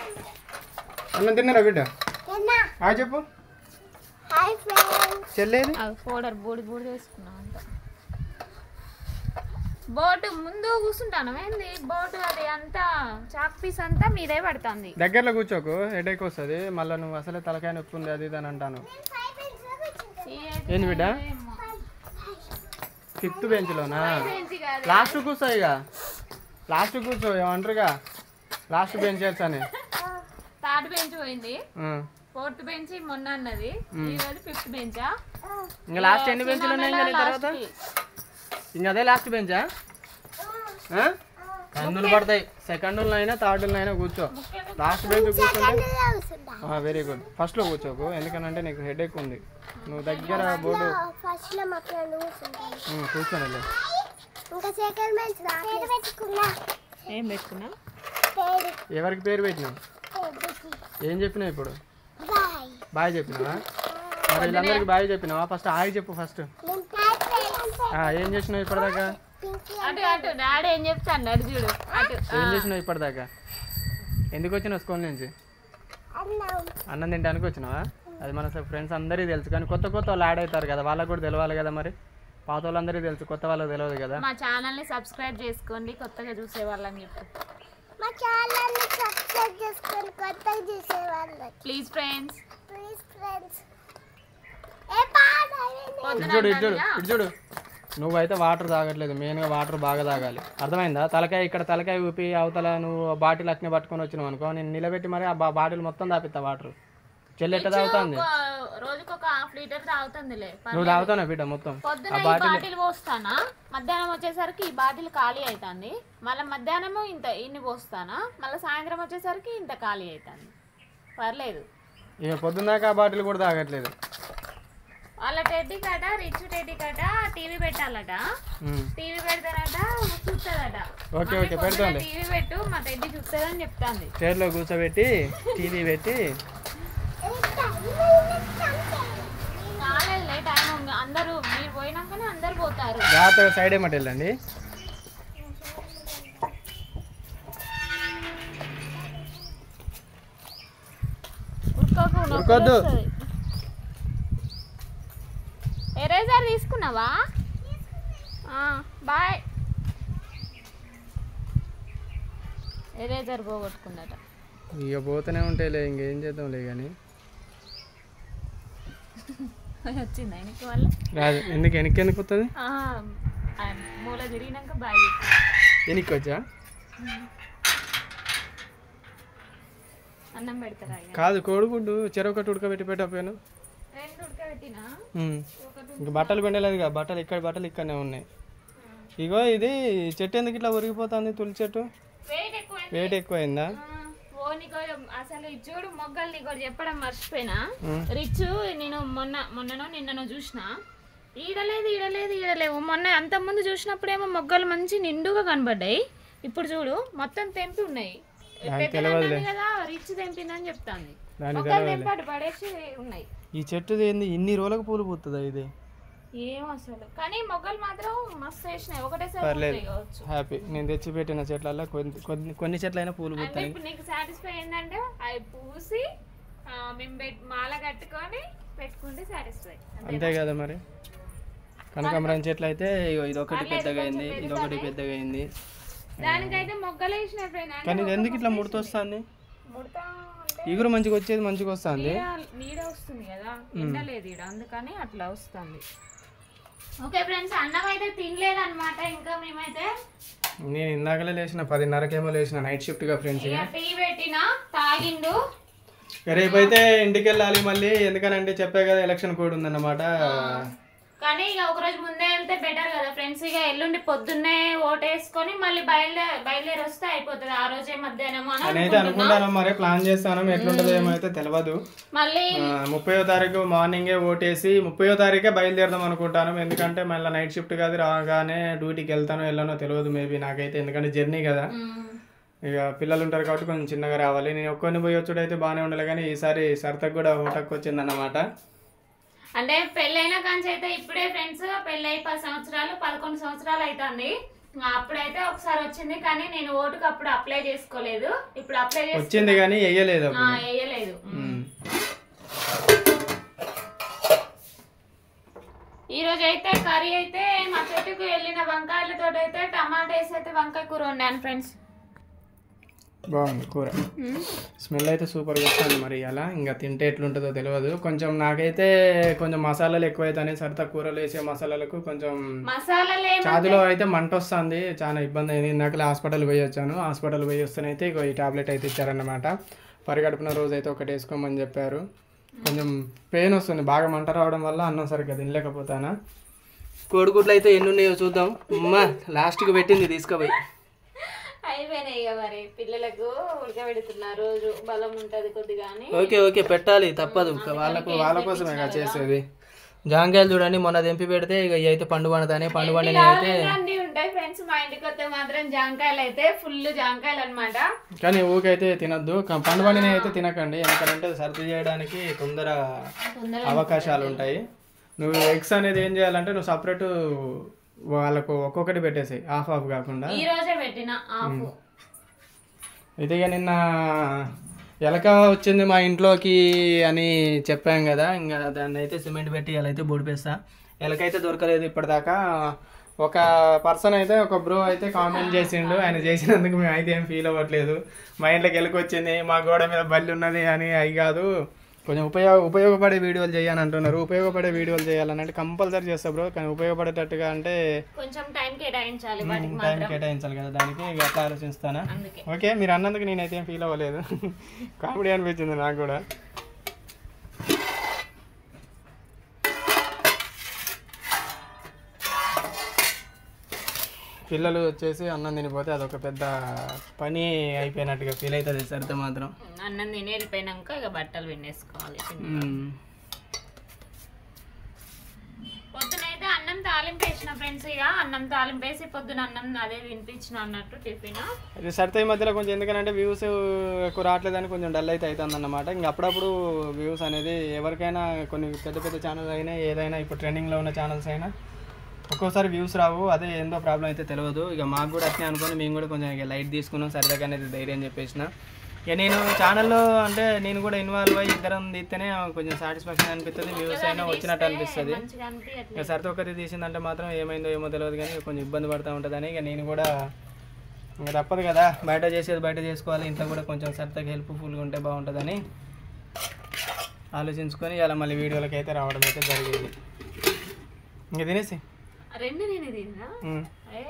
అన్నం తిన్నారా బిడ్డ తిన్నా ఆ చెప్పు హాయ్ ఫ్రెండ్స్ చెల్లేది పౌడర్ బూడి బూడి వేసుకున్నాం అంత బోటు ముందు కూర్చుంటాను ఏంది బోటు అది అంతా చాక్ పీస్ అంతా మీదే పడుతుంది దగ్గరలో కూర్చోకు హెడేక్ వస్తుంది మళ్ళీ నువ్వు అసలే తలకాయ నొప్పి ఉంది అది ఇది అని అంటాను ఏంది బిడ్డ ఫిఫ్త్ బెంచ్లోనా లాస్ట్ కూర్చో ఇక లాస్ట్ కూర్చో ఏమంటారుగా లాస్ట్ బెంచర్స్ అని థర్డ్ బెంచ్ పోయింది ఆ. ఫోర్త్ బెంచ్ మొన్న అన్నది ఈ రోజు ఫిఫ్త్ బెంచా ఇంకా లాస్ట్ ఎన్ని బెంచ్లు ఉన్నాయి ఇంకా నీ తర్వాత ఇంకా అదే లాస్ట్ బెంచా కన్నులు పడతాయి సెకండ్ అయినా థర్డ్ అయినా కూర్చో లాస్ట్ బెంచ్ కూర్చుంటే వెరీ గుడ్ ఫస్ట్లో కూర్చోకు ఎందుకనంటే నీకు హెడ్ ఎక్ ఉంది నువ్వు దగ్గర బోర్డు ఫస్ట్ లో మా ఫ్రెండ్ కూర్చుంటాను ఉమ్, కూర్చొని వెళ్ళు. ఇంకా సెకండ్ బెంచ్ పేరు పెట్టుకున్నా ఏం పెట్టుకున్నా పేరు ఎవరికి పేరు పెట్టినావు ఏం చెప్పినావు ఇప్పుడు బాయ్ బాయ్ చెప్పినావా మరి వీళ్ళందరికీ బాయ్ చెప్పినావా ఫస్ట్ హాయ్ చెప్పు ఫస్ట్ నేను ప్యాక్ ఏం చేసినావు ఇప్పటిదాకా పింక్ అటు అటు డాడీ ఏం చెప్తాను అటు చూడు అటు ఏం చేసినావు ఇప్పటిదాకా ఎందుకు వచ్చినావు స్కూల్ నుంచి అన్నం అన్నం తినడానికి వచ్చినావా అది మన ఫ్రెండ్స్ అందరికీ తెలుసు కానీ కొత్త కొత్త వాళ్ళు యాడ్ అవుతారు కదా వాళ్ళకి కూడా తెలవాలి కదా మరి పాత వాళ్ళందరికీ తెలుసు కొత్త వాళ్ళకి తెలియదు కదా మా ఛానల్ ని సబ్స్క్రైబ్ చేసుకోండి కొత్తగా చూసే వాళ్ళని చెప్పు మా ఛానల్ని సబ్స్క్రైబ్ చేసుకొని కొత్తగా చూసేవాళ్ళు ప్లీజ్ ఫ్రెండ్స్ ప్లీజ్ ఫ్రెండ్స్ ఏ పాట ఇటు చూడు ఇటు చూడు ఇటు చూడు నువ్వైతే వాటర్ తాగట్లేదు మెయిన్గా వాటర్ బాగా తాగాలి అర్థమైందా తలకాయ ఇక్కడ తలకాయ ఊపి అవతల నువ్వు బాటిల్ అట్నే పట్టుకొని వచ్చినావు అనుకో నేను నిలబెట్టి మరి ఆ బా- బాటిల్ మొత్తం తాపిస్తా వాటర్ చెల్లి ఎట్ట తాగుతుంది రోజుకి ఒక హాఫ్ లీటర్ తాగుతుందిలే నువ్వు తాగుతావు బిడ్డ మొత్తం పొద్దున ఈ బాటిల్ పోస్తానా మధ్యాహ్నం వచ్చేసరికి ఈ బాటిల్ ఖాళీ అవుతుంది మళ్ళీ మధ్యాహ్నము ఇంత ఇన్ని పోస్తానా మళ్ళీ సాయంత్రం వచ్చేసరికి ఇంత ఖాళీ అవుతుంది పర్లేదు ఇక పొద్దున్నాక ఆ బాటిల్ కూడా తాగట్లేదు వాళ్ళ టెడ్డీ కట రిచ్ టెడ్డీ కట టీవీ పెట్టాలట ఉమ్. టీవీ పెడతానట చూస్తుందట ఓకే ఓకే పెడతాంలే టీవీ పెట్టు మా టెడ్డీ చూస్తుందని చెప్తాంది చైర్లో కూర్చోబెట్టి టీవీ పెట్టి కాలేదులే టైం ఉంది అందరూ మీరు పోయినాకనే అందరు పోతారు జాగ్రత్తగా సైడ్ ఏమంటే వెళ్ళండి ఉరుకోకు ఉరుకోద్దు. ఎరేజర్ తీసుకున్నావా ఆ, బాయ్ ఎరేజర్ పోగొట్టుకుందట ఇక పోతూనే ఉంటాయిలే ఇంకేం చేద్దాంలే కానీ వచ్చింది ఆయనకి వాళ్ళు రాదు ఎందుకు వెనక్కి ఎందుకు వస్తుంది ఆ, ఆ మూల తిరిగినాక బాయ్ చెప్పు. వెనక్కి వచ్చా అన్నం పెడతారా ఆయన కాదు కోడిగుడ్డు చెరొకటి ఉడకబెట్టి పెట్టకపోయాను రెండు ఉడకబెట్టినా ఉమ్. ఒకటి ఇంక బట్టలు పిండలేదు కదా బట్టలు ఇక్కడ బట్టలు ఇక్కడనే ఉన్నాయి ఇగో ఇది చెట్టు ఎందుకు ఇట్లా ఉరిగిపోతుంది తులి చెట్టు వెయిట్ ఎక్కువ వెయిట్ ఎక్కువైందా ఓ నీకు అసలు ఈ చూడు మొగ్గలు నీకు ఒకటి చెప్పడం మర్చిపోయినా ఉమ్. రిచ్ నేను మొన్న మొన్ననో నిన్ననో చూసిన ఈడలేదు ఈడలేదు ఈడలేవు మొన్న అంత ముందు చూసినప్పుడేమో మొగ్గలు మంచి నిండుగా కనబడ్డాయి ఇప్పుడు చూడు మొత్తం తెంపి ఉన్నాయి పెద్దదన్నది కదా రిచ్ తెంపిందని చెప్తాంది దానికి మొగ్గలు తెంపాటు పడేసి ఉన్నాయి ఈ చెట్టు ఏంది ఇన్ని రోజులకు పూలు పూస్తుందా ఇది ఏం అసలు కానీ మొగ్గలు మాత్రం మస్తు వేసినాయి ఒకటేసారి పర్లేదు. పూస్తాయి కావచ్చు హ్యాపీ నేను తెచ్చి పెట్టిన చెట్లలో కొన్ని కొన్ని కొన్ని చెట్లైనా పూలు అంటే పూస్తాయి ఇప్పుడు నీకు సాటిస్ఫై ఏంటంటే అవి పూసి ఆ, మేము పెట్ మాల కట్టుకొని పెట్టుకుంటే సాటిస్ఫై అంతే కదా మరి కనకాంబరం చెట్లు అయితే ఇగో ఇది ఒకటి పెద్దగా అయింది ఇది ఒకటి పెద్దగా అయింది దానికైతే మొగ్గలు వేసిన ఫ్రెండ్ కానీ ఇది ఎందుకు ఇట్లా ముడత వస్తుంది ముడతా అంటే ఇగురు మంచిగా వచ్చేది మంచిగా వస్తుంది నీడ- నీడ వస్తుంది కదా ఎండలేదు ఈడ అందుకని అట్లా వస్తుంది ఓకే ఫ్రెండ్స్ అన్నం అయితే తినలేదు అనమాట ఇంకా మేమైతే నేను ఇందాకలే లేచిన పదిన్నరకేమో లేచిన నైట్ షిఫ్ట్గా ఫ్రెండ్స్ ఇక టీ పెట్టిన తాగిండు రేపైతే ఇంటికి వెళ్ళాలి మళ్ళీ ఎందుకనంటే చెప్పే కదా ఎలక్షన్ కోడ్ ఉందన్నమాట కానీ ఇక ఒక రోజు ముందే వెళ్తే బెటర్ కదా ఫ్రెండ్స్ ఇక ఎల్లుండి పొద్దున్నే ఓటేసుకొని మళ్ళీ బయలుదేరి బయలుదేరి వస్తే అయిపోతుంది ఆ రోజే మధ్యాహ్నం అని నేనైతే అనుకుంటాను మరి ప్లాన్ చేస్తాను ఎట్లుంటుందో ఏమో అయితే తెలియదు మళ్ళీ ముప్పయో తారీఖు మార్నింగే ఓటేసి ముప్పయో తారీఖే బయలుదేరదాం అనుకుంటాను ఎందుకంటే మళ్ళీ నైట్ షిఫ్ట్ కాదు రాగానే డ్యూటీకి వెళ్తానో వెళ్ళానో తెలియదు మేబీ నాకైతే ఎందుకంటే జర్నీ కదా మ్, ఇక పిల్లలు ఉంటారు కాబట్టి కొంచెం చిన్నగా రావాలి నేను ఒక్కొని పోయి వచ్చుడు అయితే బాగానే ఉండాలి కానీ ఈసారి సరతకు కూడా ఓటకు వచ్చిందన్నమాట అంటే పెళ్ళైన కాంచి అయితే ఇప్పుడే ఫ్రెండ్స్ పెళ్ళై పది సంవత్సరాలు పదకొండు సంవత్సరాలు అవుతుంది అప్పుడైతే ఒకసారి వచ్చింది కానీ నేను ఓటుకు అప్పుడు అప్లై చేసుకోలేదు ఇప్పుడు అప్లై చేసి వచ్చింది కానీ వేయలేదు ఆ, అప్పుడు వేయలేదు ఉమ్. ఈ రోజు అయితే కర్రీ అయితే మా చెట్టుకు వెళ్ళిన వంకాయలతో అయితే టమాటా వేసి అయితే వంకాయ కూర వండాను ఫ్రెండ్స్ బాగుంది కూర స్మెల్ అయితే సూపర్గా వస్తుంది మరి అలా ఇంకా తింటే ఎట్లుంటుందో తెలియదు కొంచెం నాకైతే కొంచెం మసాలాలు ఎక్కువైతే సరిత కూరలు వేసే మసాలాలకు కొంచెం మసాలాలు ఏమో ఛాతిలో అయితే మంట వస్తుంది చాలా ఇబ్బంది అయింది ఇందాక హాస్పిటల్ పోయి వచ్చాను హాస్పిటల్ పోయి వస్తేనైతే ఇగో ఈ టాబ్లెట్ అయితే ఇచ్చారన్నమాట పరిగడుపున రోజు అయితే ఒకటి వేసుకోమని చెప్పారు కొంచెం పెయిన్ వస్తుంది బాగా మంట రావడం వల్ల అన్నం సరిగ్గా తినలేకపోతానా కోడిగుడ్లు అయితే ఎన్ని ఉన్నాయో చూద్దాం అమ్మా లాస్ట్కి పెట్టింది తీసుకుపోయి అయిపోయినాయి ఇక మరి పిల్లలకు ఉడకబెడుతున్నారు రోజు బలం ఉంటది కొద్దిగా అని ఓకే ఓకే పెట్టాలి తప్పదు ఇక వాళ్ళకు వాళ్ళ కోసమే కదా చేసేది జాంకాయలు చూడండి మొన్న తెంపి పెడితే ఇక ఇవి అయితే పండు పండుతానే పండు పండిన అయితే అన్ని ఉంటాయి ఫ్రెండ్స్ మా ఇంటికి వస్తే మాత్రం జాంకాయలు అయితే ఫుల్ జాంకాయలు అన్నమాట కానీ ఊకైతే తినద్దు క- పండు పండిన అయితే తినకండి ఎందుకంటే సర్ది చేయడానికి తొందర తొందర అవకాశాలు ఉంటాయి నువ్వు ఎగ్స్ అనేది ఏం చేయాలంటే నువ్వు సపరేట్ వాళ్ళకు ఒక్కొక్కటి పెట్టేసాయి హాఫ్ హాఫ్ కాకుండా ఈ రోజే పెట్టిన ఆఫ్ అయితే ఇక నిన్న ఎలక వచ్చింది మా ఇంట్లోకి అని చెప్పాం కదా ఇంకా దాన్ని అయితే సిమెంట్ పెట్టి ఇలా అయితే బొడిపేస్తా ఎలకైతే దొరకలేదు ఇప్పటిదాకా ఒక పర్సన్ అయితే ఒక బ్రో అయితే కామెంట్ చేసిండు ఆయన చేసినందుకు మేము అయితే ఏం ఫీల్ అవ్వట్లేదు మా ఇంట్లోకి ఎలక వచ్చింది మా గోడ మీద బల్లి ఉన్నది అని అవి కాదు కొంచెం ఉపయోగ ఉపయోగపడే వీడియోలు చేయని అంటున్నారు ఉపయోగపడే వీడియోలు చేయాలని అంటే కంపల్సరీ చేస్తా బ్రో కానీ ఉపయోగపడేటట్టుగా అంటే కొంచెం టైం కేటాయించాలి వాటికి టైం మాత్రం కేటాయించాలి కదా దానికి ఇక అట్లా ఆలోచిస్తానా అందుకే ఓకే మీరు అన్నందుకు నేనైతే ఏం ఫీల్ అవ్వలేదు కామెడీ అనిపించింది నాకు కూడా పిల్లలు వచ్చేసి అన్నం తినిపోతే అదొక పెద్ద పని అయిపోయినట్టుగా ఫీల్ అవుతుంది సరితే మాత్రం అన్నం తిని వెళ్ళిపోయినాక ఇక బట్టలు విండేసుకోవాలి మ్మ్. పొద్దునైతే అన్నం తాలింపు వేసిన ఫ్రెండ్స్ ఇక అన్నం తాలింపు వేసి పొద్దున అన్నం అదే తినిపించిన అన్నట్టు టిఫిన్ ఇది సరితే ఈ మధ్యలో కొంచెం ఎందుకంటే వ్యూస్ ఎక్కువ రావట్లేదని కొంచెం డల్ అయితే అవుతుంది అన్నమాట ఇంకా అప్పుడప్పుడు వ్యూస్ అనేది ఎవరికైనా కొన్ని పెద్ద పెద్ద ఛానల్స్ అయినా ఏదైనా ఇప్పుడు ట్రెండింగ్లో ఉన్న ఛానల్స్ అయినా ఒక్కోసారి వ్యూస్ రావు అదే ఏందో ప్రాబ్లం అయితే తెలియదు ఇక మాకు కూడా అట్నే అనుకొని మేము కూడా కొంచెం ఇక లైట్ తీసుకున్నాం సరదాగా అనేది ధైర్యం చెప్పేసిన ఇక నేను ఛానల్లో అంటే నేను కూడా ఇన్వాల్వ్ అయ్యి ఇద్దరం తీస్తేనే కొంచెం సాటిస్ఫాక్షన్ అనిపిస్తుంది వ్యూస్ అయినా వచ్చినట్టు అనిపిస్తుంది మంచిగా అనిపించట్లేదు ఇక సరితో ఒకటి తీసిందంటే మాత్రం ఏమైందో ఏమో తెలియదు కానీ కొంచెం ఇబ్బంది పడుతూ ఉంటుందని ఇక నేను కూడా ఇంకా తప్పదు కదా బయట చేసేది బయట చేసుకోవాలి ఇంట్లో కూడా కొంచెం సరితకి హెల్ప్ఫుల్గా ఉంటే బాగుంటుందని ఆలోచించుకొని ఇలా మళ్ళీ వీడియోలకి అయితే రావడం అయితే జరిగింది ఇంకా తినేసి రెండు నేను తిన్నా ఉమ్. ఏ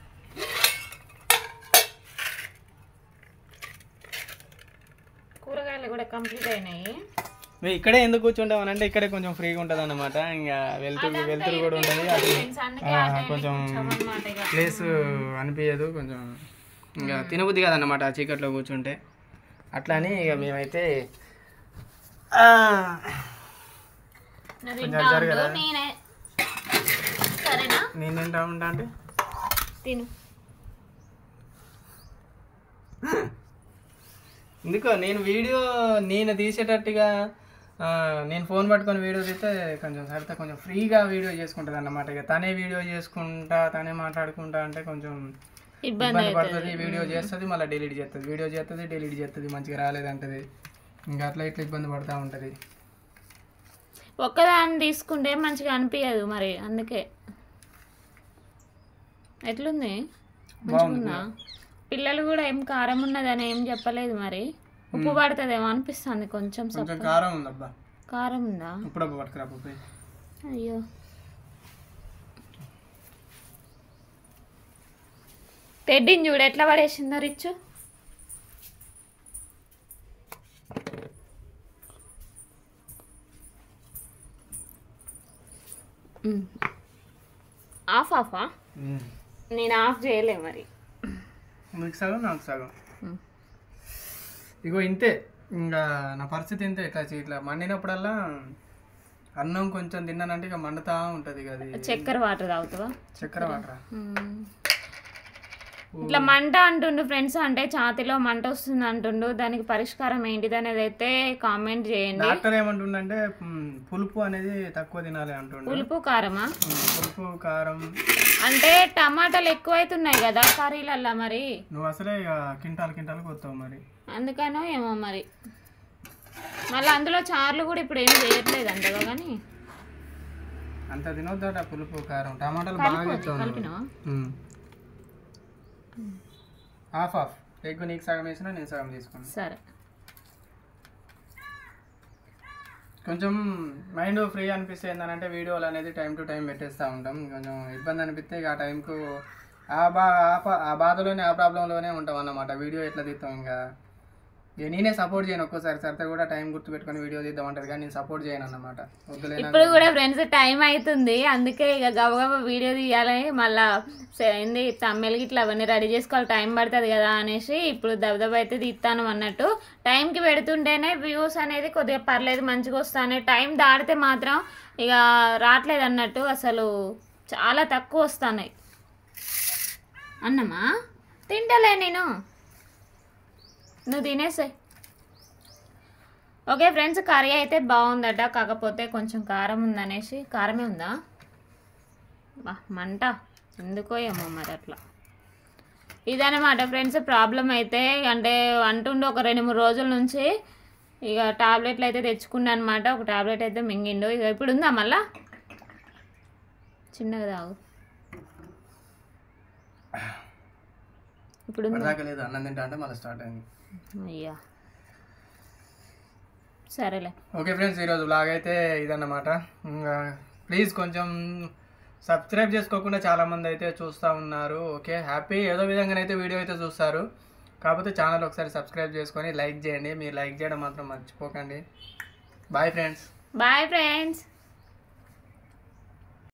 కూరగాయలు కూడా కంప్లీట్ అయినాయి నువ్వు ఇక్కడే ఎందుకు కూర్చుంటావు అంటే ఇక్కడే కొంచెం ఫ్రీగా ఉంటుంది అనమాట ఇంకా వెళ్తురు వెళ్తురు కూడా ఉంటుంది అది ఫ్రెండ్స్ అందుకే ఆ, ఆ టైంకి కొంచెం కూర్చోమన్నమాట ఇక ప్లేస్ అనిపించదు కొంచెం ఇంకా తినబుద్ధి కాదన్నమాట ఆ చీకట్లో కూర్చుంటే అట్లా అని ఇక మేమైతే ఆ, నువ్వు కొంచెం తింటా జరగదా? ఉండు, నేనే సరేనా నేను తింటా ఉంటా అంటే తిను ఎందుకో నేను వీడియో నేను తీసేటట్టుగా ఆ, నేను ఫోన్ పట్టుకొని వీడియో తీస్తే కొంచెం సరిత కొంచెం ఫ్రీగా వీడియో చేసుకుంటుంది అన్నమాట ఇక తనే వీడియో చేసుకుంటా తనే మాట్లాడుకుంటా అంటే కొంచెం ఇబ్బంది ఇబ్బంది పడుతుంది వీడియో చేస్తుంది మళ్ళీ డిలీట్ చేస్తుంది వీడియో చేస్తుంది డిలీట్ చేస్తుంది మంచిగా రాలేదంటది ఇంకా అట్లా ఇట్లా ఇబ్బంది పడుతూ ఉంటుంది ఒక్కదాన్ని తీసుకుంటే మంచిగా అనిపించదు మరి అందుకే ఎట్లుంది మంచిగుందా పిల్లలు కూడా ఏం కారం ఉన్నదని ఏం చెప్పలేదు మరి ఉప్పు పడుతుందేమో అనిపిస్తుంది కొంచెం సప్ప కొంచెం కారం ఉంది అబ్బా కారం ఉందా ఇప్పుడు అబ్బా పట్టుకురా పప్పు అయ్యో తెడ్డిని చూడు ఎట్లా పడేసిందో రిచ్చు ఆఫ్ ఆఫా నేను ఆఫ్ చేయలే మరి మీకు సగం నాకు సగం ఉమ్. ఇగో ఇంతే ఇంకా నా పరిస్థితి ఇంతే ఇట్లా చే- ఇట్లా మండినప్పుడల్లా అన్నం కొంచెం తిన్నానంటే ఇక మండుతా ఉంటుంది ఇక అది చక్కెర వాటర్ తాగుతావా చక్కెర వాటరా ఉమ్. ఇట్లా మంట అంటుండు ఫ్రెండ్స్ అంటే ఛాతిలో మంట వస్తుంది అంటుండు దానికి పరిష్కారం ఏంటిది అనేది అయితే కామెంట్ చేయండి డాక్టర్ ఏమంటుండంటే మ్, పులుపు అనేది తక్కువ తినాలి అంటుండు పులుపు కారమా మ్, పులుపు కారం అంటే టమాటాలు ఎక్కువ అవుతున్నాయి కదా కర్రీలల్లా మరి నువ్వు అసలే ఇక కింటాలు కింటాలు కొత్తావు మరి అందుకనో ఏమో మరి మళ్ళీ అందులో చార్లు కూడా ఇప్పుడు ఏం చేయట్లేదు అంతగా కానీ అంత తినొద్దట పులుపు కారం టమాటాలు బాగా ఇచ్చావు నువ్వు. కలిపినావా మ్. హాఫ్ హాఫ్ ఎగ్ నీకు సగం వేసినా నేను సగం తీసుకున్నాను సరే కొంచెం మైండ్ ఫ్రీ అనిపిస్తే ఏంటంటే వీడియోలు అనేది టైం టు టైం పెట్టేస్తూ ఉంటాం కొంచెం ఇబ్బంది అనిపిస్తే ఇక ఆ టైంకు ఆ బా ఆ ప- ఆ బాధలోనే ఆ ప్రాబ్లంలోనే ఉంటాం అన్నమాట వీడియో ఎట్లా తీస్తాం ఇంకా ఇక నేనే సపోర్ట్ చేయను ఒక్కోసారి సరితే కూడా టైం గుర్తు పెట్టుకొని వీడియో తీద్దాం అంటారు కానీ నేను సపోర్ట్ చేయను అన్నమాట వద్దులే నాకు. ఇప్పుడు కూడా ఫ్రెండ్స్ టైం అవుతుంది అందుకే ఇక గబగబా వీడియో తీయాలి మళ్ళా సే- ఏంది తమ్మెలకి ఇట్లా అవన్నీ రెడీ చేసుకోవాలి టైం పడుతుంది కదా అనేసి ఇప్పుడు దబదబ అయితే తీస్తాను అన్నట్టు టైంకి పెడుతుంటేనే వ్యూస్ అనేది కొద్దిగా పర్లేదు మంచిగా వస్తాయి టైం దాటితే మాత్రం ఇక రావట్లేదు అన్నట్టు అసలు చాలా తక్కువ వస్తున్నాయి అన్నమా తింటలే నేను నువ్వు తినేసాయి ఓకే ఫ్రెండ్స్ కర్రీ అయితే బాగుందట కాకపోతే కొంచెం కారం ఉందనేసి కారమే ఉందా బా మంట ఎందుకో ఏమో మరి అట్లా ఇదనమాట ఫ్రెండ్స్ ప్రాబ్లం అయితే అంటే అంటుండు ఒక రెండు మూడు రోజుల నుంచి ఇక టాబ్లెట్లు అయితే తెచ్చుకున్నా అనమాట ఒక టాబ్లెట్ అయితే మింగిండు ఇక ఇప్పుడు ఉందా మళ్ళా చిన్నగా తాగు ఇప్పుడు ఉందా ఇప్పటిదాకా లేదు అన్నం తింటా అంటే మళ్ళీ స్టార్ట్ అయింది అయ్యా సరేలే ఓకే ఫ్రెండ్స్ ఈరోజు బ్లాగ్ అయితే ఇదన్నమాట ఇంకా ప్లీజ్ కొంచెం సబ్స్క్రైబ్ చేసుకోకుండా చాలామంది అయితే చూస్తూ ఉన్నారు ఓకే హ్యాపీ ఏదో విధంగానైతే వీడియో అయితే చూస్తారు కాకపోతే ఛానల్ ఒకసారి సబ్స్క్రైబ్ చేసుకొని లైక్ చేయండి మీరు లైక్ చేయడం మాత్రం మర్చిపోకండి బాయ్ ఫ్రెండ్స్ బాయ్ ఫ్రెండ్స్